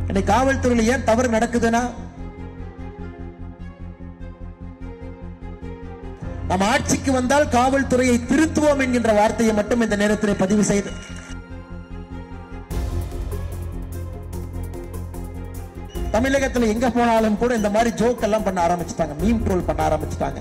இன்னைக்கு காவல்துறையில ஏன் தவறு நடக்குதுன்னா நம்ம ஆட்சிக்கு வந்தால் காவல்துறையை திருத்துவோம் என்கின்ற வார்த்தையை மட்டும் இந்த நேரத்தில் பதிவு செய்து தமிழகத்துல எங்க போனாலும் கூட இந்த மாதிரி ஜோக் எல்லாம் பண்ண ஆரம்பிச்சுட்டாங்க மீம் ட்ரோல் பண்ண ஆரம்பிச்சுட்டாங்க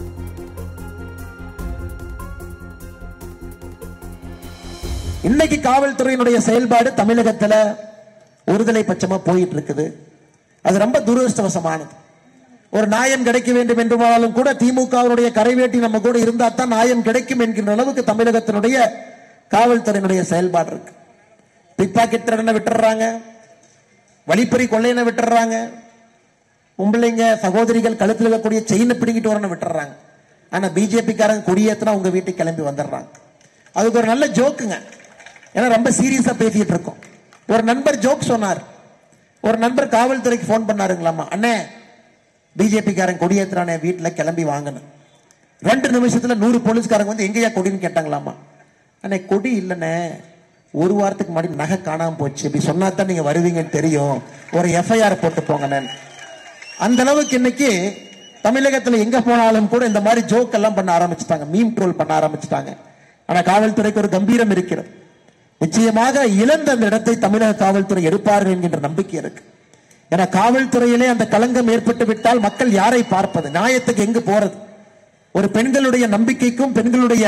இன்னைக்கு காவல்துறையினுடைய செயல்பாடு தமிழகத்துல ஒருதலை பட்சமா போயிட்டு இருக்குது அது ரொம்ப துரதிருஷ்டவசமானது ஒரு நியாயம் கிடைக்க வேண்டும் என்றுமானாலும் கூட திமுகவினுடைய கரைவேட்டி நம்ம கூட இருந்தா தான் நியாயம் கிடைக்கும் என்கின்ற அளவுக்கு தமிழகத்தினுடைய காவல்துறையினுடைய செயல்பாடு இருக்கு பிக்பாக்கெட் திருடனை விட்டுறாங்க வழிப்பறி கொள்ளையனை விட்டுறாங்க பொம்பளைங்க சகோதரிகள் கழுத்தில் இருக்கக்கூடிய செயினை பிடிக்கிட்டு வரணும் விட்டுறாங்க ஆனா பிஜேபி காரங்க கொடியேத்தினா உங்க வீட்டுக்கு கிளம்பி வந்துடுறாங்க அதுக்கு ஒரு நல்ல ஜோக்குங்க ஏன்னா ரொம்ப சீரியஸா பேசிட்டு இருக்கோம் ஒரு நண்பர் ஜோக் சொன்னார் ஒரு நண்பர் காவல்துறைக்கு ஃபோன் பண்ணாருங்களாமா அண்ணே பிஜேபி காரன் கொடியேத்துறானே வீட்டுல கிளம்பி வாங்கணும் ரெண்டு நிமிஷத்துல நூறு போலீஸ்காரங்க வந்து எங்கேயா கொடின்னு கேட்டாங்களாமா அண்ணே கொடி இல்லைண்ணே ஒரு வாரத்துக்கு முன்னாடி நகை காணாம போச்சு இப்படி சொன்னா தான் நீங்க வருவீங்கன்னு தெரியும் ஒரு எஃப்ஐஆர் போட்டு போங்கண்ணே அந்த அளவுக்கு இன்னைக்கு தமிழகத்துல எங்க போனாலும் கூட இந்த மாதிரி ஜோக் எல்லாம் பண்ண ஆரம்பிச்சுட்டாங்க மீம் ட்ரோல் பண்ண ஆரம்பிச்சுட்டாங்க ஆனா காவல்துறைக்கு ஒரு கம்பீரம் இருக்கிறது நிச்சயமாக இழந்த அந்த இடத்தை தமிழக காவல்துறை எடுப்பார்கள் என்கின்ற நம்பிக்கை இருக்கு ஏன்னா காவல்துறையிலே அந்த களங்கம் ஏற்பட்டு விட்டால் மக்கள் யாரை பார்ப்பது நியாயத்துக்கு எங்கு போறது ஒரு பெண்களுடைய நம்பிக்கைக்கும் பெண்களுடைய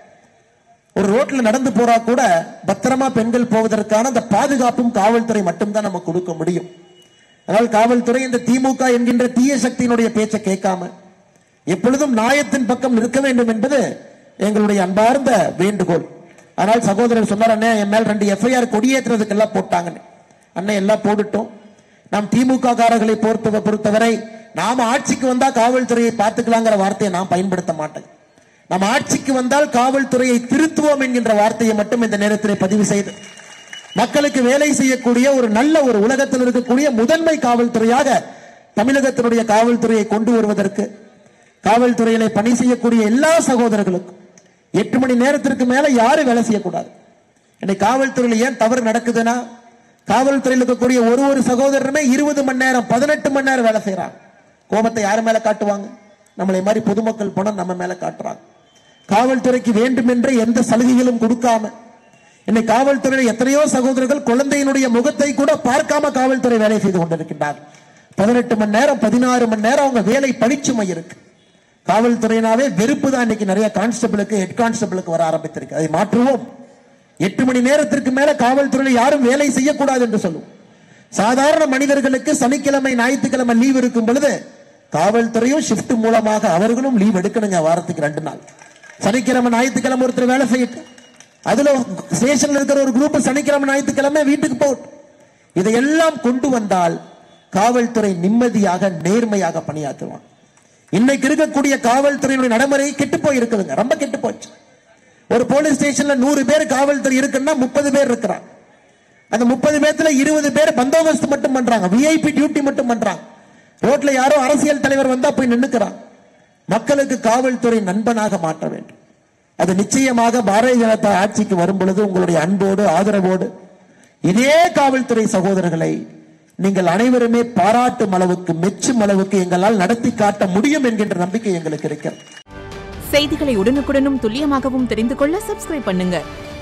ஒரு ரோட்ல நடந்து போறா கூட பத்திரமா பெண்கள் போவதற்கான அந்த பாதுகாப்பும் காவல்துறை மட்டும்தான் நம்ம கொடுக்க முடியும் அதனால் காவல்துறை இந்த திமுக என்கின்ற தீய சக்தியினுடைய பேச்சை கேட்காம எப்பொழுதும் நியாயத்தின் பக்கம் நிற்க வேண்டும் என்பது எங்களுடைய அன்பார்ந்த வேண்டுகோள் ஆனால் சகோதரர் சொன்னார் அண்ணே என் மேல் ரெண்டு எஃப்ஐஆர் கொடியேற்றுறதுக்கெல்லாம் போட்டாங்கன்னு அண்ணன் எல்லாம் போட்டுட்டோம் நாம் திமுக காரர்களை பொறுத்த பொறுத்தவரை நாம ஆட்சிக்கு வந்தா காவல்துறையை பார்த்துக்கலாங்கிற வார்த்தையை நான் பயன்படுத்த மாட்டேன் நம்ம ஆட்சிக்கு வந்தால் காவல்துறையை திருத்துவோம் என்கின்ற வார்த்தையை மட்டும் இந்த நேரத்தில் பதிவு செய்து மக்களுக்கு வேலை செய்யக்கூடிய ஒரு நல்ல ஒரு உலகத்தில் இருக்கக்கூடிய முதன்மை காவல்துறையாக தமிழகத்தினுடைய காவல்துறையை கொண்டு வருவதற்கு காவல்துறையில பணி செய்யக்கூடிய எல்லா சகோதரர்களுக்கும் எட்டு மணி நேரத்திற்கு மேல யாரும் வேலை செய்யக்கூடாது இன்னைக்கு காவல்துறையில ஏன் தவறு நடக்குதுன்னா காவல்துறையில் இருக்கக்கூடிய ஒரு ஒரு சகோதரருமே இருபது மணி நேரம் பதினெட்டு மணி நேரம் வேலை செய்யறாங்க கோபத்தை யார் மேல காட்டுவாங்க நம்மளை மாதிரி பொதுமக்கள் பணம் நம்ம மேல காட்டுறாங்க காவல்துறைக்கு வேண்டுமென்றே எந்த சலுகைகளும் கொடுக்காம இன்னைக்கு காவல்துறையில் எத்தனையோ சகோதரர்கள் குழந்தையினுடைய முகத்தை கூட பார்க்காம காவல்துறை வேலை செய்து கொண்டிருக்கின்றார் பதினெட்டு மணி நேரம் பதினாறு மணி நேரம் அவங்க வேலை பணிச்சுமை இருக்கு காவல்துறையினாவே வெறுப்பு தான் இன்னைக்கு நிறைய கான்ஸ்டபிளுக்கு ஹெட் கான்ஸ்டபிளுக்கு வர ஆரம்பித்திருக்கு அதை மாற்றுவோம் எட்டு மணி நேரத்திற்கு மேல காவல்துறையில் யாரும் வேலை செய்யக்கூடாது என்று சொல்லுவோம் சாதாரண மனிதர்களுக்கு சனிக்கிழமை ஞாயிற்றுக்கிழமை லீவ் இருக்கும் பொழுது காவல்துறையும் ஷிஃப்ட் மூலமாக அவர்களும் லீவ் எடுக்கணுங்க வாரத்துக்கு ரெண்டு நாள் சனிக்கிழமை ஞாயிற்றுக்கிழமை ஒருத்தர் வேலை செய்யட்டும் அதுல ஸ்டேஷன்ல இருக்கிற ஒரு குரூப் சனிக்கிழமை ஞாயிற்றுக்கிழமை வீட்டுக்கு போகட்டும் இதையெல்லாம் கொண்டு வந்தால் காவல்துறை நிம்மதியாக நேர்மையாக பணியாற்றுவான் இன்னைக்கு இருக்கக்கூடிய காவல்துறையினுடைய நடைமுறை கெட்டு போய் இருக்குதுங்க ரொம்ப கெட்டு போச்சு ஒரு போலீஸ் ஸ்டேஷன்ல நூறு பேர் காவல்துறை இருக்குன்னா முப்பது பேர் இருக்கிறாங்க அந்த முப்பது பேர்த்துல இருபது பேர் பந்தோபஸ்து மட்டும் பண்றாங்க விஐபி டியூட்டி மட்டும் பண்றாங்க ரோட்ல யாரோ அரசியல் தலைவர் வந்தா போய் நின்னுக்கிறான் மக்களுக்கு காவல்துறை நண்பனாக மாற்ற வேண்டும் அது நிச்சயமாக பாரதிய ஜனதா ஆட்சிக்கு வரும் பொழுது உங்களுடைய அன்போடு ஆதரவோடு இதே காவல்துறை சகோதரர்களை நீங்கள் அனைவருமே பாராட்டும் அளவுக்கு மெச்சும் அளவுக்கு எங்களால் நடத்தி காட்ட முடியும் என்கின்ற நம்பிக்கை எங்களுக்கு இருக்கிறது செய்திகளை உடனுக்குடனும் துல்லியமாகவும் தெரிந்து கொள்ள சப்ஸ்கிரைப் பண்ணுங்க